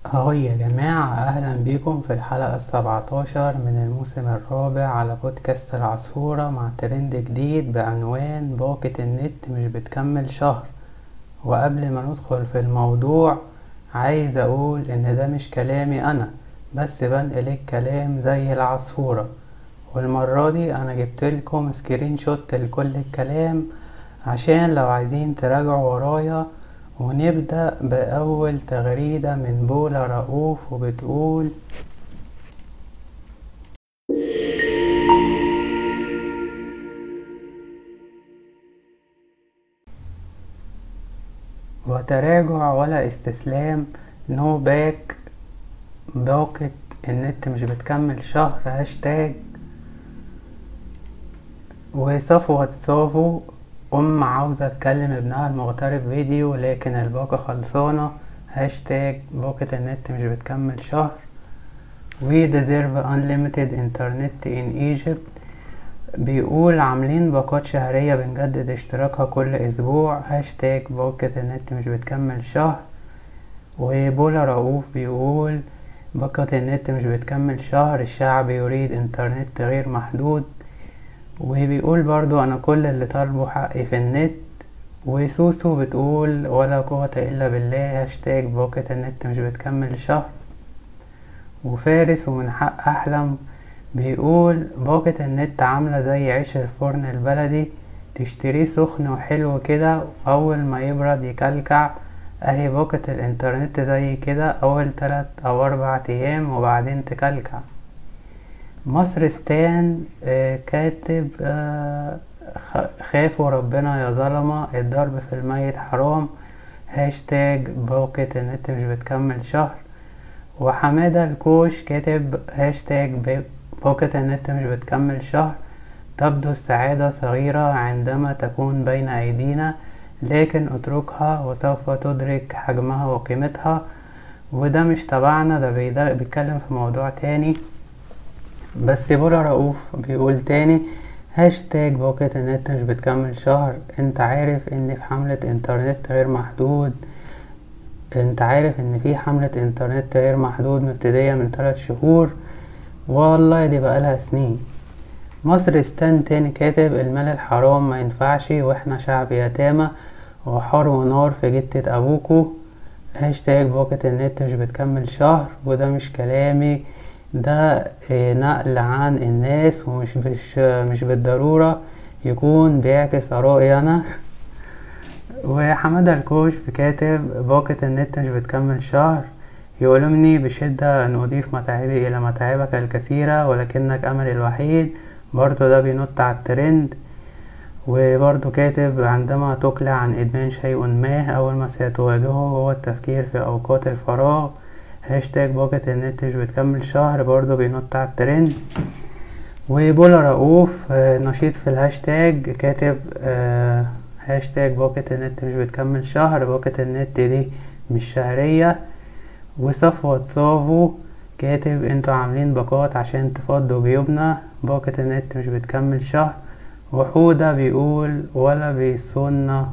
اهو يا جماعة اهلا بيكم في الحلقة السبعتاشر من الموسم الرابع على بودكاست العصفورة مع ترند جديد بعنوان باقة النت مش بتكمل شهر وقبل ما ندخل في الموضوع عايز اقول ان ده مش كلامي انا بس بنقل الكلام زي العصفورة والمرة دي انا جبتلكم سكرين شوت لكل الكلام عشان لو عايزين تراجعوا ورايا ونبدأ بأول تغريدة من بولا رؤوف وبتقول وتراجع ولا استسلام نو باك باقة النت مش بتكمل شهر هاشتاج وصفوة صافو أم عاوزة تكلم ابنها المغترب فيديو لكن الباقة خلصانة هاشتاج باقة النت مش بتكمل شهر We deserve unlimited internet in Egypt بيقول عاملين باقات شهرية بنجدد اشتراكها كل أسبوع هاشتاج باقة النت مش بتكمل شهر وبولا رؤوف بيقول باقة النت مش بتكمل شهر الشعب يريد انترنت غير محدود وبيقول برضو انا كل اللي طالبه حقي في النت وسوسو بتقول ولا قوة الا بالله هاشتاج باقة النت مش بتكمل شهر وفارس ومن حق احلم بيقول باقة النت عاملة زي عيش الفرن البلدي تشتريه سخن وحلو كده واول ما يبرد يكلكع اهي باقة الانترنت زي كده اول تلات او اربع ايام وبعدين تكلكع مصر ستان آه كاتب آه خافوا ربنا يا ظلمة الضرب في الميت حرام هاشتاج باقة النت مش بتكمل شهر وحمادة الكوش كاتب هاشتاج باقة النت مش بتكمل شهر تبدو السعادة صغيرة عندما تكون بين أيدينا لكن اتركها وسوف تدرك حجمها وقيمتها وده مش تبعنا ده بيتكلم في موضوع تاني بس بولا رؤوف بيقول تاني هاشتاج باقة النت مش بتكمل شهر انت عارف ان في حملة انترنت غير محدود انت عارف ان في حملة انترنت غير محدود مبتدية من تلات شهور والله دي بقالها سنين مصر استان تاني كاتب المال الحرام ما ينفعش واحنا شعب يتامى وحار ونار في جتة ابوكو هاشتاج باقة النت مش بتكمل شهر وده مش كلامي ده نقل عن الناس ومش مش, مش بالضرورة يكون بيعكس آرائي أنا وحمادة الكوش بكاتب باقة النت مش بتكمل شهر يؤلمني بشدة أن أضيف متاعبي إلى متاعبك الكثيرة ولكنك أملي الوحيد برضو ده بينط على الترند وبرضو كاتب عندما تقلع عن إدمان شيء ما أول ما ستواجهه هو التفكير في أوقات الفراغ هاشتاج باقة النت مش بتكمل شهر برضو بينط على الترند وبولا رؤوف نشيط في الهاشتاج كاتب هاشتاج باقة النت مش بتكمل شهر باقة النت دي مش شهرية وصفوة صافو كاتب انتوا عاملين باقات عشان تفضوا جيوبنا باقة النت مش بتكمل شهر وحودة بيقول ولا بيصونا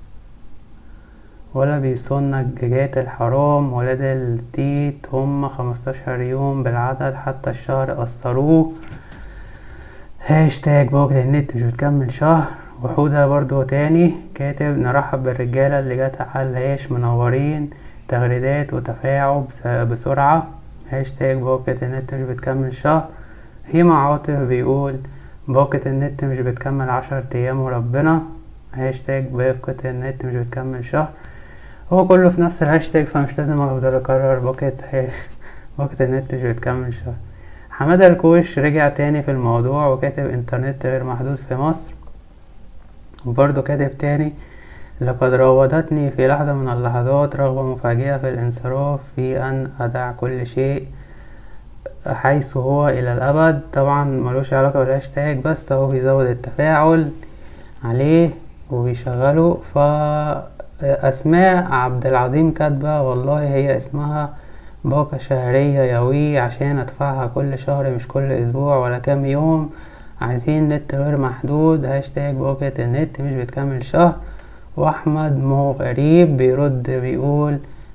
ولا بيصوننا الجاجات الحرام ولاد التيت هم خمستاشر يوم بالعدد حتى الشهر قصروه هاشتاج باقة النت مش بتكمل شهر وحودة برضو تاني كاتب نرحب بالرجالة اللي جت على العيش منورين تغريدات وتفاعل بسرعة هاشتاج باقة النت مش بتكمل شهر هيما عاطف بيقول باقة النت مش بتكمل عشر أيام وربنا هاشتاج باقة النت مش بتكمل شهر هو كله في نفس الهاشتاج فمش لازم افضل اكرر باقة باقة النت مش بتكمل شهر حمادة الكوش رجع تاني في الموضوع وكاتب انترنت غير محدود في مصر وبرضه كاتب تاني لقد راودتني في لحظة من اللحظات رغبة مفاجئة في الانصراف في أن أدع كل شيء حيث هو إلى الأبد طبعا ملوش علاقة بالهاشتاج بس هو بيزود التفاعل عليه وبيشغله ف أسماء عبد العظيم كاتبة والله هي اسمها باقة شهرية يوي عشان أدفعها كل شهر مش كل أسبوع ولا كام يوم عايزين نت غير محدود هاشتاج باقة النت مش بتكمل شهر وأحمد مو غريب بيرد بيقول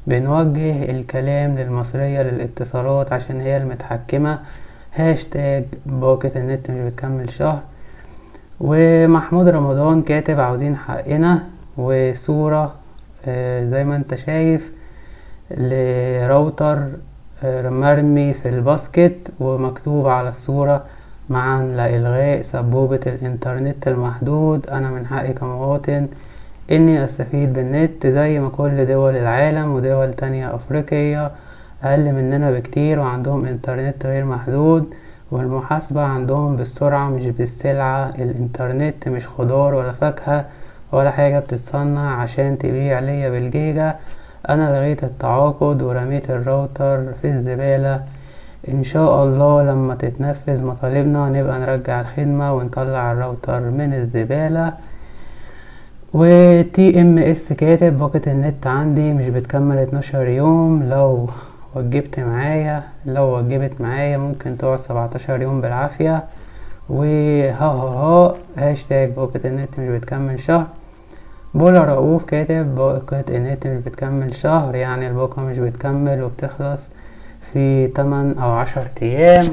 بنوجه الكلام للمصرية للاتصالات عشان هي المتحكمة هاشتاج باقة النت مش بتكمل شهر ومحمود رمضان كاتب عاوزين حقنا وصورة آه، زي ما انت شايف لراوتر آه، مرمي في الباسكت ومكتوب على الصورة معا لإلغاء سبوبة الإنترنت المحدود أنا من حقي كمواطن إني أستفيد بالنت زي ما كل دول العالم ودول تانية أفريقية أقل مننا بكتير وعندهم إنترنت غير محدود والمحاسبة عندهم بالسرعة مش بالسلعة الإنترنت مش خضار ولا فاكهة ولا حاجة بتتصنع عشان تبيع ليا بالجيجا أنا لغيت التعاقد ورميت الراوتر في الزبالة إن شاء الله لما تتنفذ مطالبنا نبقى نرجع الخدمة ونطلع الراوتر من الزبالة و تي ام اس كاتب باقة النت عندي مش بتكمل اتناشر يوم لو وجبت معايا لو وجبت معايا ممكن تقعد سبعتاشر يوم بالعافية و ها ها ها هاشتاج باقة النت مش بتكمل شهر بولا رؤوف كاتب باقة النت مش بتكمل شهر يعني الباقة مش بتكمل وبتخلص في تمن او عشر ايام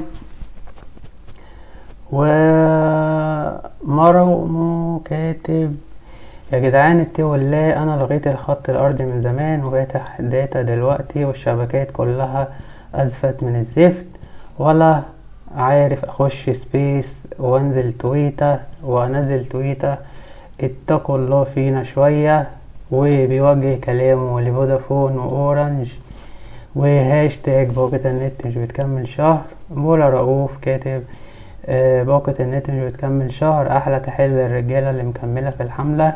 ومرو كاتب يا جدعان اتقوا الله انا لغيت الخط الارضي من زمان وفاتح داتا دلوقتي والشبكات كلها ازفت من الزفت ولا عارف اخش سبيس وانزل تويتة وانزل تويتة اتقوا الله فينا شوية وبيوجه كلامه لفودافون واورنج وهاشتاج باقة النت مش بتكمل شهر بولا رؤوف كاتب آه، باقة النت مش بتكمل شهر احلى تحية للرجالة اللي مكملة في الحملة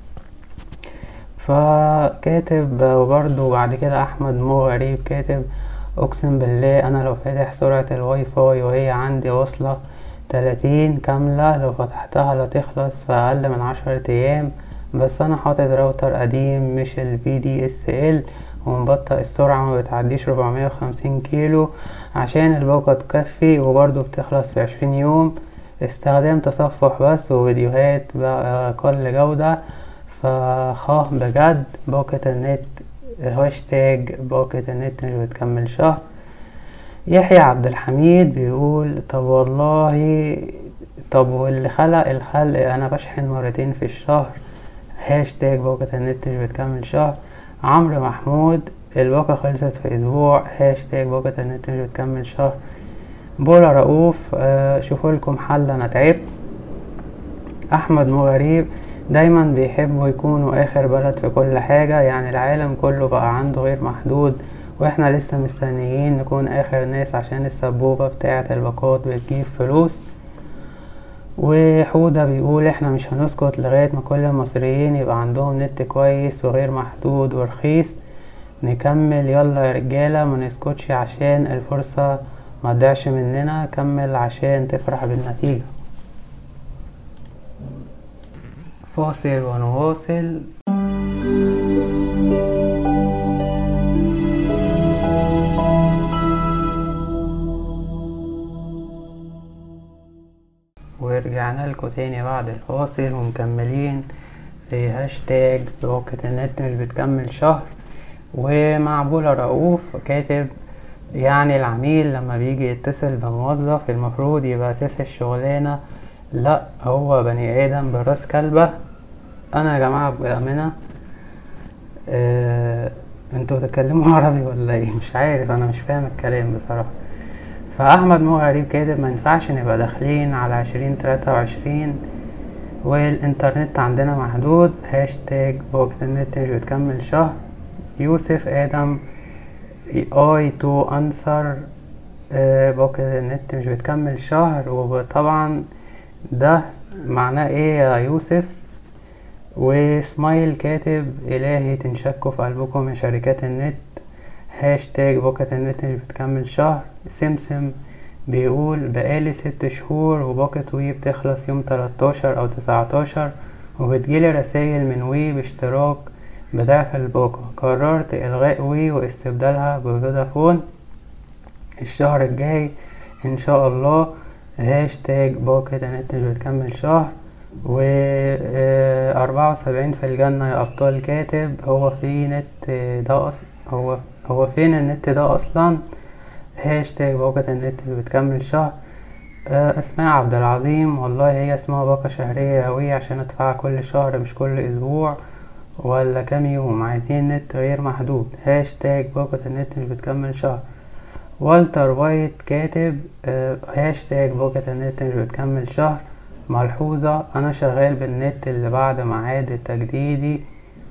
فكاتب وبرضه بعد كده احمد مو غريب كاتب اقسم بالله انا لو فاتح سرعة الواي فاي وهي عندي واصلة تلاتين كاملة لو فتحتها لا تخلص في اقل من عشرة ايام بس انا حاطط راوتر قديم مش ال VDSL ومبطئ السرعة ما بتعديش ربعمية وخمسين كيلو عشان الباقة تكفي وبرضه بتخلص في عشرين يوم استخدام تصفح بس وفيديوهات بأقل جودة فخاه بجد باقة النت هاشتاج باقة النت مش بتكمل شهر يحيى عبد الحميد بيقول طب والله طب واللي خلق الخلق انا بشحن مرتين في الشهر هاشتاج باقة النت مش بتكمل شهر عمرو محمود الباقة خلصت في اسبوع هاشتاج باقة النت مش بتكمل شهر بولا رؤوف آه شوفوا لكم حل انا تعبت احمد مغريب دايما بيحبوا يكونوا اخر بلد في كل حاجة يعني العالم كله بقى عنده غير محدود واحنا لسه مستنيين نكون اخر ناس عشان السبوبة بتاعة الباقات بتجيب فلوس وحودة بيقول احنا مش هنسكت لغاية ما كل المصريين يبقى عندهم نت كويس وغير محدود ورخيص نكمل يلا يا رجالة ما نسكتش عشان الفرصة ما تضيعش مننا كمل عشان تفرح بالنتيجة فاصل ونواصل ورجعنا لكم تاني بعد الفاصل ومكملين في هاشتاج باقة النت مش بتكمل شهر ومع بولا رؤوف كاتب يعني العميل لما بيجي يتصل بموظف المفروض يبقى اساس الشغلانة لا هو بني ادم براس كلبة انا يا جماعة بأمانة آه انتوا بتتكلموا عربي ولا ايه مش عارف انا مش فاهم الكلام بصراحة فاحمد مو غريب كاتب ما ينفعش نبقى داخلين على عشرين تلاتة وعشرين والانترنت عندنا محدود هاشتاج باقة النت مش بتكمل شهر يوسف ادم اي تو انسر باقة النت مش بتكمل شهر وطبعا ده معناه ايه يا يوسف وسمايل كاتب الهي تنشكوا في قلبكم يا شركات النت هاشتاج باقة النت مش بتكمل شهر سمسم بيقول بقالي ست شهور وباقة وي بتخلص يوم تلاتاشر او تسعتاشر وبتجيلي رسايل من وي باشتراك بضعف الباقة قررت الغاء وي واستبدالها بفودافون الشهر الجاي ان شاء الله هاشتاج باقة النت مش بتكمل شهر و أربعة وسبعين في الجنة يا أبطال كاتب هو في نت ده أص... هو هو فين النت ده اصلا هاشتاج باقة النت اللي بتكمل شهر آه، اسماء عبد العظيم والله هي اسمها باقة شهرية اوي عشان ادفعها كل شهر مش كل اسبوع ولا كام يوم عايزين نت غير محدود هاشتاج باقة النت مش بتكمل شهر والتر وايت كاتب آه، هاشتاج باقة النت مش بتكمل شهر ملحوظة انا شغال بالنت اللي بعد ميعاد التجديدي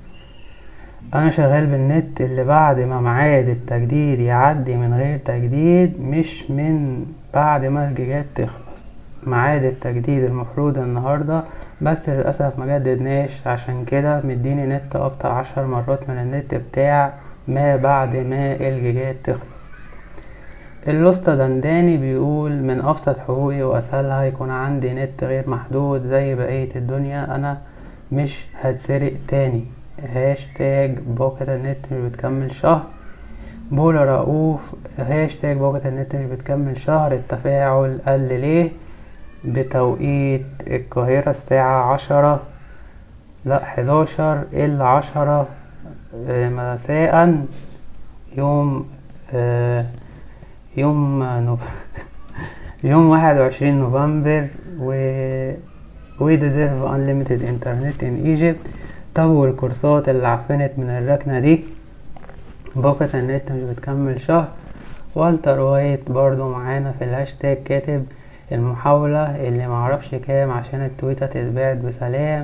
انا شغال بالنت اللي بعد ما ميعاد التجديد يعدي من غير تجديد مش من بعد ما الجيجات تخلص ميعاد التجديد المفروض النهاردة بس للأسف ما جددناش عشان كده مديني نت أبطأ عشر مرات من النت بتاع ما بعد ما الجيجات تخلص اللوستا دنداني بيقول من أبسط حقوقي وأسهلها يكون عندي نت غير محدود زي بقية الدنيا أنا مش هتسرق تاني هاشتاج باقة النت مش بتكمل شهر بولا رؤوف هاشتاج باقة النت مش بتكمل شهر التفاعل قل ليه بتوقيت القاهرة الساعة عشرة لا حداشر إلا عشرة آه، مساء يوم آه، يوم نوف... يوم واحد وعشرين نوفمبر و we deserve unlimited internet in Egypt طب والكورسات اللي عفنت من الركنة دي باقة النت مش بتكمل شهر والتر وايت برضو معانا في الهاشتاج كاتب المحاولة اللي معرفش كام عشان التويتة تتبعت بسلام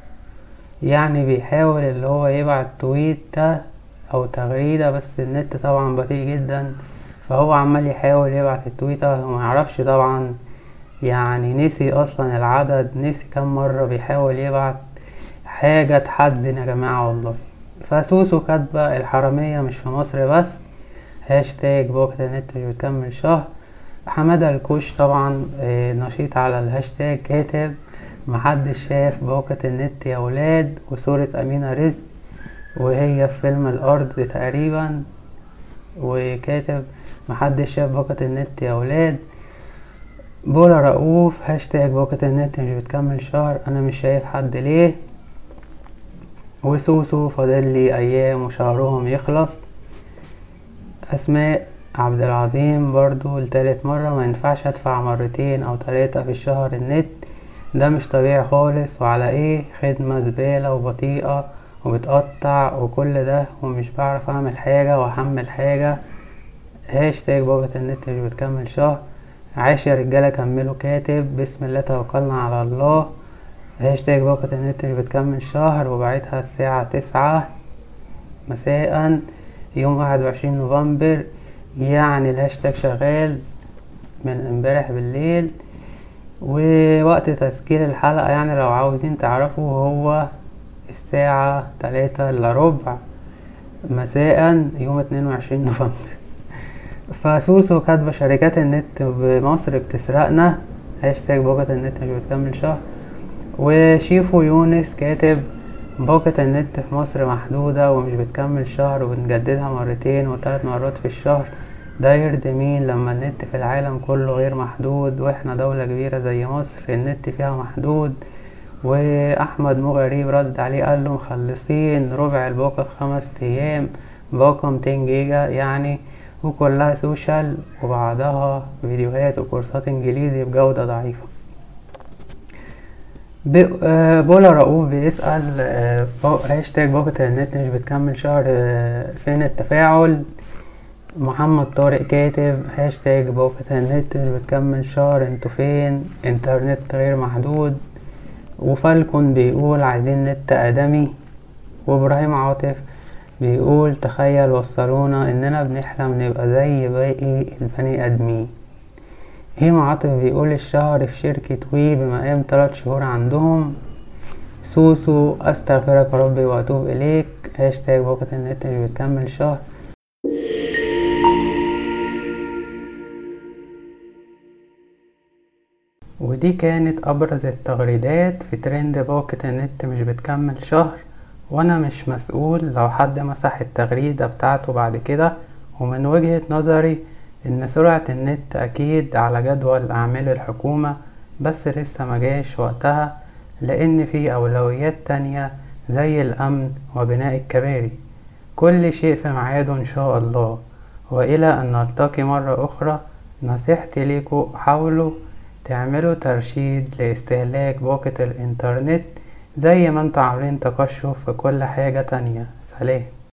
يعني بيحاول اللي هو يبعت تويتة او تغريدة بس النت طبعا بطيء جدا فهو عمال يحاول يبعت التويتة وميعرفش طبعا يعني نسي اصلا العدد نسي كم مرة بيحاول يبعت حاجة تحزن يا جماعة والله فسوسو كاتبة الحرامية مش في مصر بس هاشتاج باقة النت مش بتكمل شهر حمادة الكوش طبعا آه، نشيط على الهاشتاج كاتب محدش شاف باقة النت يا ولاد وصورة أمينة رزق وهي في فيلم الأرض تقريبا وكاتب محدش شاف باقة النت يا ولاد بولا رؤوف هاشتاج باقة النت مش بتكمل شهر أنا مش شايف حد ليه وسوسو فاضل لي أيام وشهرهم يخلص أسماء عبد العظيم برضو لتالت مرة ما ينفعش أدفع مرتين أو تلاتة في الشهر النت ده مش طبيعي خالص وعلى ايه خدمة زبالة وبطيئة وبتقطع وكل ده ومش بعرف أعمل حاجة وأحمل حاجة هاشتاج باقة النت مش بتكمل شهر عاش يا رجالة كملوا كاتب بسم الله توكلنا على الله هاشتاج باقة النت مش بتكمل شهر وبعتها الساعة تسعة مساء يوم واحد وعشرين نوفمبر يعني الهاشتاج شغال من امبارح بالليل ووقت تسجيل الحلقة يعني لو عاوزين تعرفوا هو الساعة تلاتة الا ربع مساء يوم اتنين وعشرين نوفمبر فسوسو كاتبة شركات النت بمصر بتسرقنا هاشتاج باقة النت مش بتكمل شهر وشيفو يونس كاتب باقة النت في مصر محدودة ومش بتكمل شهر وبنجددها مرتين وثلاث مرات في الشهر ده يرضي مين لما النت في العالم كله غير محدود واحنا دولة كبيرة زي مصر النت فيها محدود واحمد مغرب رد عليه قال له مخلصين ربع الباقة في خمس ايام باقة 200 جيجا يعني وكلها سوشيال وبعدها فيديوهات وكورسات انجليزي بجودة ضعيفة ب- آه، بولا رؤوف بيسأل آه، با- هاشتاج باقة النت مش بتكمل شهر آه، فين التفاعل محمد طارق كاتب هاشتاج باقة النت مش بتكمل شهر انتوا فين انترنت غير محدود وفالكون بيقول عايزين نت آدمي وإبراهيم عاطف بيقول تخيل وصلونا إننا بنحلم نبقى زي باقي البني آدمين هيما عاطف بيقول الشهر في شركة وي بمقام تلات شهور عندهم سوسو أستغفرك ربي وأتوب إليك هاشتاج باقة النت مش بتكمل شهر ودي كانت أبرز التغريدات في ترند باقة النت مش بتكمل شهر وأنا مش مسؤول لو حد مسح التغريدة بتاعته بعد كده ومن وجهة نظري إن سرعة النت أكيد على جدول أعمال الحكومة بس لسه مجاش وقتها لأن في أولويات تانية زي الأمن وبناء الكباري كل شيء في ميعاده إن شاء الله وإلى أن نلتقي مرة أخرى نصيحتي ليكوا حاولوا تعملوا ترشيد لاستهلاك باقة الإنترنت زي ما انتوا عاملين تقشف في كل حاجة تانية سلام